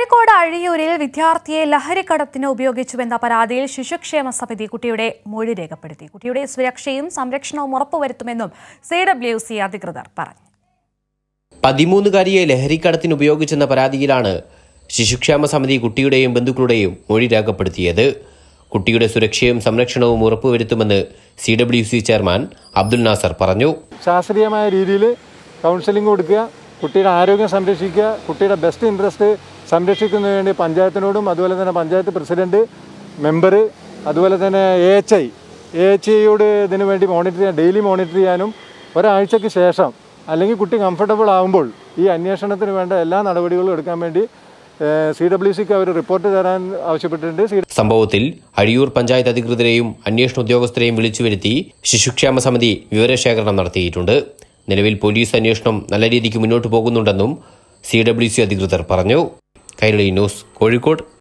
കോഴിക്കോട് അഴിയൂരിൽ വിദ്യാർത്ഥിയെ ലഹരിക്കടത്തിന് ഉപയോഗിച്ചുവെന്ന പരാതിയിൽ ശിശുക്ഷേമ സമിതി കുട്ടിയുടെ മൊഴി രേഖപ്പെടുത്തി കുട്ടിയുടെ സുരക്ഷയും സംരക്ഷണവും ഉറപ്പുവരുത്തുമെന്നും സി ഡബ്ല്യു സി അധികൃതർ പറഞ്ഞു പതിമൂന്നുകാരിയെ ലഹരിക്കടത്തിന് ഉപയോഗിച്ചെന്ന പരാതിയിലാണ് ശിശുക്ഷേമ സമിതി കുട്ടിയുടെയും ബന്ധുക്കളുടെയും മൊഴി രേഖപ്പെടുത്തിയത് കുട്ടിയുടെ സുരക്ഷയും സംരക്ഷണവും ഉറപ്പുവരുത്തുമെന്ന് C W C chairman Abdul Nasser പറഞ്ഞു ശാസ്ത്രീയമായ രീതിയിൽ കൗൺസിലിംഗ് കൊടുക്കുക കുട്ടിയുടെ ആരോഗ്യം സംരക്ഷിക്കുക കുട്ടിയുടെ ബെസ്റ്റ് ഇൻട്രസ്റ്റ് സംരക്ഷിക്കുന്നതിന് വേണ്ടി പഞ്ചായത്തിനോടും അതുപോലെ തന്നെ പഞ്ചായത്ത് പ്രസിഡന്റ് മെമ്പർ അതുപോലെ തന്നെ A H I A H ഐയോട് ഇതിനു വേണ്ടി മോണിറ്റർ ചെയ്യാൻ ഡെയിലി മോണിറ്റർ ചെയ്യാനും ഒരാഴ്ചയ്ക്ക് ശേഷം അല്ലെങ്കിൽ കുട്ടി കംഫർട്ടബിൾ ആകുമ്പോൾ ഈ അന്വേഷണത്തിന് വേണ്ട എല്ലാ നടപടികളും എടുക്കാൻ വേണ്ടി സി ഡബ്ല്യു സിക്ക് അവർ റിപ്പോർട്ട് തരാൻ ആവശ്യപ്പെട്ടിട്ടുണ്ട് സി സംഭവത്തിൽ അഴിയൂർ പഞ്ചായത്ത് അധികൃതരെയും അന്വേഷണ ഉദ്യോഗസ്ഥരെയും വിളിച്ചു വരുത്തി ശിശുക്ഷേമ സമിതി വിവരശേഖരണം നടത്തിയിട്ടുണ്ട് നിലവിൽ പോലീസ് അന്വേഷണം നല്ല രീതിക്ക് മുന്നോട്ട് പോകുന്നുണ്ടെന്നും സി ഡബ്ല്യു സി അധികൃതർ പറഞ്ഞു കൈരളി ന്യൂസ് കോഴിക്കോട്